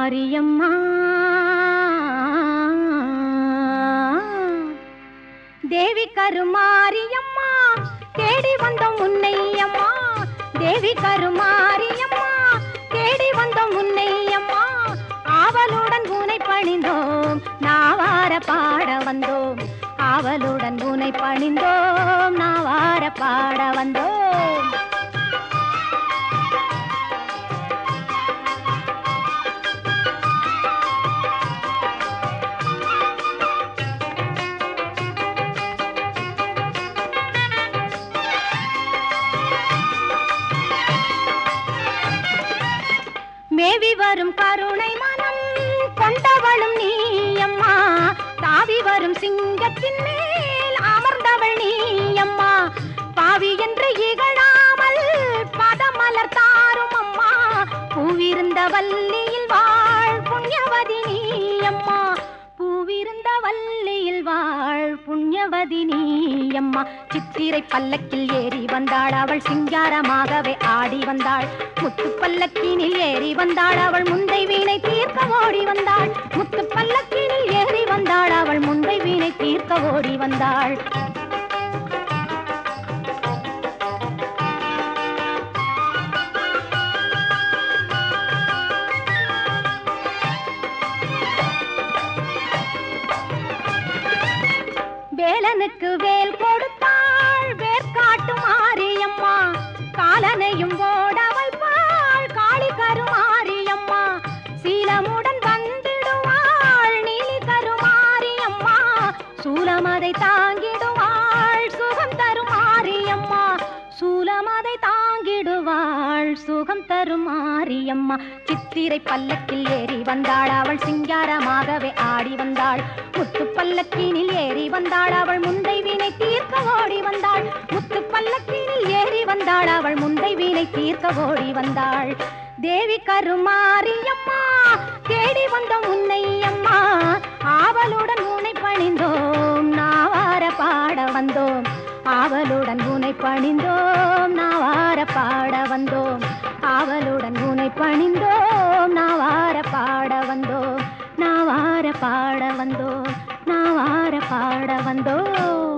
கருமாரியம்மா தேவி கருமாரியம்மா தேடி வந்தோம் உன்னை அம்மா தேவி கருமாரியம்மா தேடி வந்தோம் உன்னை அம்மா ஆவலுடன் உனை பணிந்தோம் நாவார பாட வந்தோம் ஆவலுடன் உனை பணிந்தோம் நாவார பாட வந்தோம் மேவி வரும் கருணை மனம் கொண்டவளும் நீ அம்மா தாவி வரும் சிங்கத்தின் மேல் அமர்ந்தவள் நீ அம்மா பாவி என்று இகழாமல் பதமலர் தாரும் அம்மா பூவிருந்த வள்ளியில் வாழ் புண்ணியவதி நீ அம்மா பூவிருந்த வள்ளியில் வாழ் புண்ணியவதி நீ அம்மா சித்திரை பல்லக்கில் ஏறி வந்தாள் அவள் சிங்காரமாகவே ஆடி வந்தாள் முத்து பல்லக்கினில் ஏறி வந்தாள் அவள் முந்தை வீணை தீர்க்க ஓடி வந்தாள் முத்து பல்லக்கினில் ஏறி வந்தாள் அவள் முந்தை வீணை தீர்க்க ஓடி வந்தாள் வேலனுக்கு வேல் கொடுத்தாள் வேர்க்காட்டு மாரியம்மா காலனையும் ஓட வைப்பாள் காளி கருமாரியம்மா சீலமுடன் வந்திடுவாள் நீலி கருமாரியம்மா சூலமதை தாங்கிடுவாள் சுகம் தருமாரியம்மா சூலமதை தாங்கிடுவாள் சுகம் தருமாரியம்மா சித்திரை பல்லக்கில் ஏறி வந்தாள் அவள் சிங்காரமாகவே ஆடி வந்தாள் முத்து பல்லக்கினில் ஏறி வந்தாள் அவள் முந்தை வீணை தீர்க்க ஓடி வந்தாள் முத்து பல்லக்கினில் ஏறி வந்தாள் அவள் முந்தை வீணை தீர்க்க ஓடி வந்தாள் தேவி கருமாரியம்மா தேடி வந்தோம் உன்னை அம்மா ஆவலுடன் உன்னை பணிந்தோம் நாவார பாட வந்தோம் ஆவலுடன் உன்னை பணிந்தோம் நாவார பாட வந்தோம் ஆவலுடன் உன்னை பணிந்தோம் நாவார பாட வந்தோம் நாவார பாட வந்தோம் நாவார பாட வந்தோம்